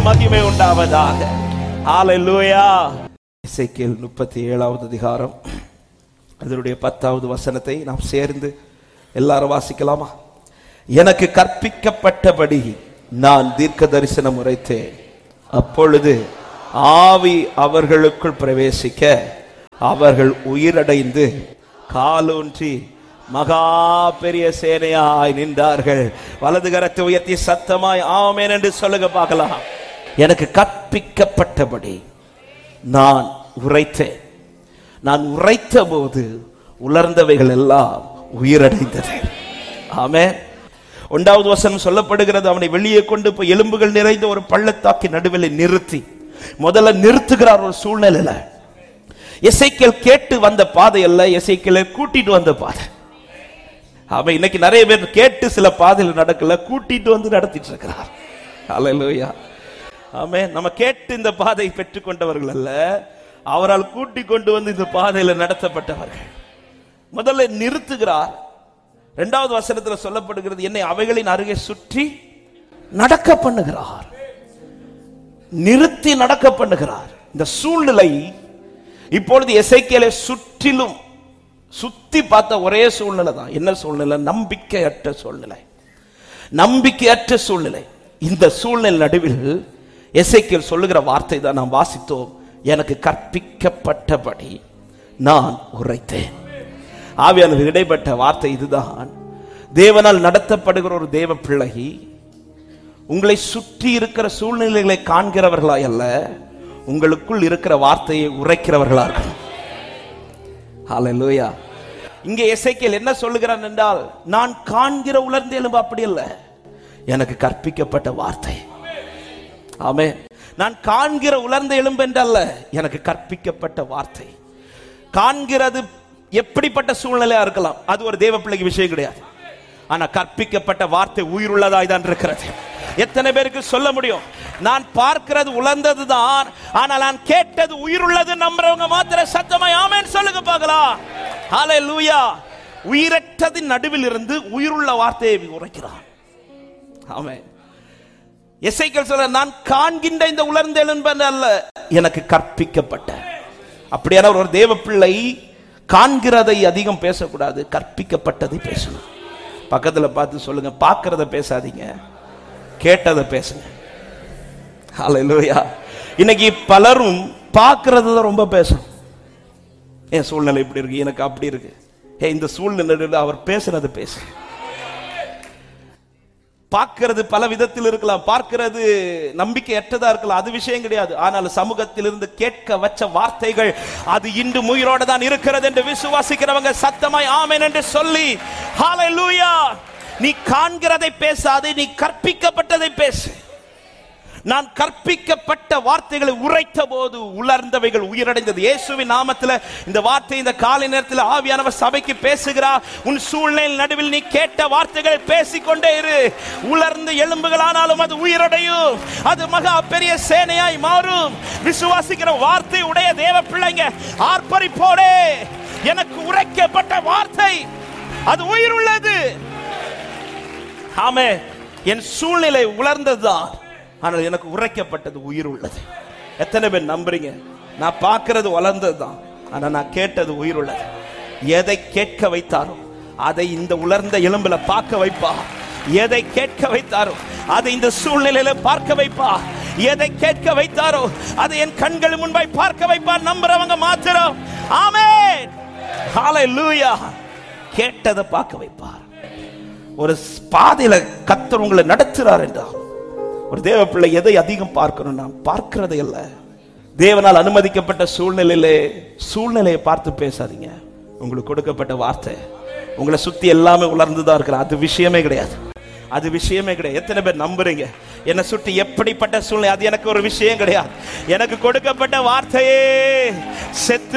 மகிமை உண்டாவதாக ஹalleluya இசைக்கேல் முப்பத்தி ஏழாவது அதிகாரம் அதனுடைய பத்தாவது வசனத்தை நாம் சேர்ந்து எல்லாரும் வாசிக்கலாமா எனக்கு கற்பிக்கப்பட்டபடி நான் தீர்க்க தரிசனம் உரைத்தேன் அப்பொழுது ஆவி அவர்களுக்குள் பிரவேசிக்க அவர்கள் உயிரடைந்து காலூன்றி மகா பெரிய சேனையாய் நின்றார்கள் வலது கரத்தை உயர்த்தி சத்தமாய் ஆமேன் என்று சொல்லுங்க பார்க்கலாம் எனக்கு கற்பிக்கப்பட்டபடி நான் உரைத்தேன் நான் உரைத்த போது உலர்ந்தவைகள் எல்லாம் உயிரடைந்தது ஆமென் ஒன்றாவது வசனம் சொல்லப்படுகிறது அவனை வெளியே கொண்டு போய் எலும்புகள் நிறைந்த ஒரு பள்ளத்தாக்கி நடுவில் நிறுத்தி முதல்ல நிறுத்துகிறார் ஒரு சூழ்நிலையில எசைக்கேல் கேட்டு வந்த பாதை அல்ல எசைக்கேலை கூட்டிட்டு வந்த பாதை அவன் இன்னைக்கு நிறைய பேர் கேட்டு சில பாதையில் நடக்கல கூட்டிட்டு வந்து நடத்திட்டு இருக்கிறார் அல்லேலூயா ஆமே நம்ம கேட்டு இந்த பாதையை பெற்றுக்கொண்டவர்கள் அல்ல அவரால் கூட்டி கொண்டு வந்து இந்த பாதையில நடத்தப்பட்டவர்கள் முதல்ல நிறுத்துகிறார் இரண்டாவது வசனத்துல சொல்லப்படுகிறது என்னை அவைகளின் அருகே சுற்றி நடக்க பண்ணுகிறார் நிறுத்தி நடக்க பண்ணுகிறார் இந்த சூழ்நிலை இப்பொழுது எசைக்கேலை சுற்றிலும் சுத்தி பார்த்த ஒரே சூழ்நிலை தான் என்ன சூழ்நிலை நம்பிக்கையற்ற சூழ்நிலை நம்பிக்கையற்ற சூழ்நிலை இந்த சூழ்நிலை நடுவில் எசைக்கேல் சொல்லுகிற வார்த்தை தான் நாம் வாசித்தோம் எனக்கு கற்பிக்கப்பட்டபடி நான் உரைத்தேன் ஆவியானது இடைப்பட்ட வார்த்தை இதுதான் தேவனால் நடத்தப்படுகிற ஒரு தேவ பிள்ளை உங்களை சுற்றி இருக்கிற சூழ்நிலைகளை காண்கிறவர்களாய் அல்ல உங்களுக்குள் இருக்கிற வார்த்தையை உரைக்கிறவர்களா இருக்கணும் ஹalleluya இங்கே எசேக்கியேல் என்ன சொல்லுகிறான் என்றால் நான் காண்கிற உலர்ந்த எலும்பு அப்படி அல்ல எனக்கு கற்பிக்கப்பட்ட வார்த்தை ஆமே நான் காண்கிற உலர்ந்த எலும்பு என்றல்ல எனக்கு கற்பிக்கப்பட்ட வார்த்தை காண்கிறது எப்படிப்பட்ட சூழ்நிலையா இருக்கலாம் அது ஒரு தேவ பிள்ளைக்கு விஷயம் கிடையாது ஆனா கற்பிக்கப்பட்ட வார்த்தை உயிருள்ளதாய் தான் இருக்கிறது எத்தனை பேருக்கு சொல்ல முடியும் நான் பார்க்கிறது உலர்ந்தது தான் ஆனால் நான் கேட்டது உயிருள்ளது நம்புறவங்க மாத்திர சத்தமாய் ஆமென் சொல்லுங்க பார்க்கலாம் ஹalleluya உயிரற்றதின் நடுவில் இருந்து உயிருள்ள வார்த்தையை உரைக்கிறான் ஆமென் எசைக்கல் சொல்ற நான் காண்கின்ற இந்த உலர்ந்த எலும்பு அல்ல எனக்கு கற்பிக்கப்பட்ட அப்படியான ஒரு தேவ பிள்ளை காண்கிறதை அதிகம் பேசக்கூடாது கற்பிக்கப்பட்டதை பேசணும் பக்கத்துல பார்த்து சொல்லுங்க பார்க்கறத பேசாதீங்க கேட்டதை பேசுங்க ஹalleluya இன்னைக்கு பலரும் பார்க்கறது தான் ரொம்ப பேசும் என் சூழ்நிலை இப்படி இருக்கு எனக்கு அப்படி இருக்கு ஏ இந்த சூழ்நிலையில் அவர் பேசுனது பேசு பார்க்கிறது பல விதத்தில் இருக்கலாம் பார்க்கிறது நம்பிக்கையற்றதா இருக்கலாம் அது விஷயம் கிடையாது ஆனால் சமூகத்திலிருந்து கேட்க வச்ச வார்த்தைகள் அது இன்று உயிரோட தான் இருக்கிறது என்று விசுவாசிக்கிறவங்க சத்தமாய் ஆமென் என்று சொல்லி ஹalleluya நீ காண்கிறதை பேசாதே நீ கற்பிக்கப்பட்டதை பேசு நான் கற்பிக்கப்பட்ட வார்த்தைகளை உரைத்த போது உலர்ந்தவைகள் உயிரடைந்தது இயேசுவின் நாமத்தில் இந்த வார்த்தை இந்த காலை நேரத்தில் ஆவியானவர் சபைக்கு பேசுகிறார் உன் சூழ்நிலை நடுவில் நீ கேட்ட வார்த்தைகளை பேசிக்கொண்டே இரு உலர்ந்த எலும்புகளானாலும் அது உயிரடையும் அது மகா பெரிய சேனையாய் மாறும் விசுவாசிக்கிற வார்த்தை உடைய தேவ பிள்ளைங்க ஆர்ப்பரிப்போடே எனக்கு உரைக்கப்பட்ட வார்த்தை அது உயிருள்ளது ஆமே என் சூழ்நிலை உலர்ந்ததுதான் ஆனால் எனக்கு உரைக்கப்பட்டது உயிர் உள்ளது எத்தனை பேர் நம்புறீங்க நான் பார்க்கிறது வளர்ந்ததுதான் ஆனா நான் கேட்டது உயிர் உள்ளது எதை கேட்க வைத்தாரோ அதை இந்த உலர்ந்த எலும்புல பார்க்க வைப்பா எதை கேட்க வைத்தாரோ அதை இந்த சூழ்நிலையில பார்க்க வைப்பா எதை கேட்க வைத்தாரோ அதை என் கண்கள் முன்பாய் பார்க்க வைப்பா நம்புறவங்க மாத்திரம் ஆமென் ஹalleluya கேட்டதை பார்க்க வைப்பார் ஒரு பாதையில கத்தர் உங்களை நடத்துறார் என்றார் ஒரு தேவ பிள்ளை எதை அதிகம் பார்க்கணும்னா பார்க்கிறதை அல்ல தேவனால் அனுமதிக்கப்பட்ட சூழ்நிலையிலே சூழ்நிலையை பார்த்து பேசாதீங்க உங்களுக்கு கொடுக்கப்பட்ட வார்த்தை உங்களை சுத்தி எல்லாமே உலர்ந்துதான் இருக்கிற அது விஷயமே கிடையாது அது விஷயமே கிடையாது எத்தனை பேர் நம்புறீங்க என்னை சுற்றி எப்படிப்பட்ட சூழ்நிலை அது எனக்கு ஒரு விஷயம் கிடையாது எனக்கு கொடுக்கப்பட்ட வார்த்தையே செத்து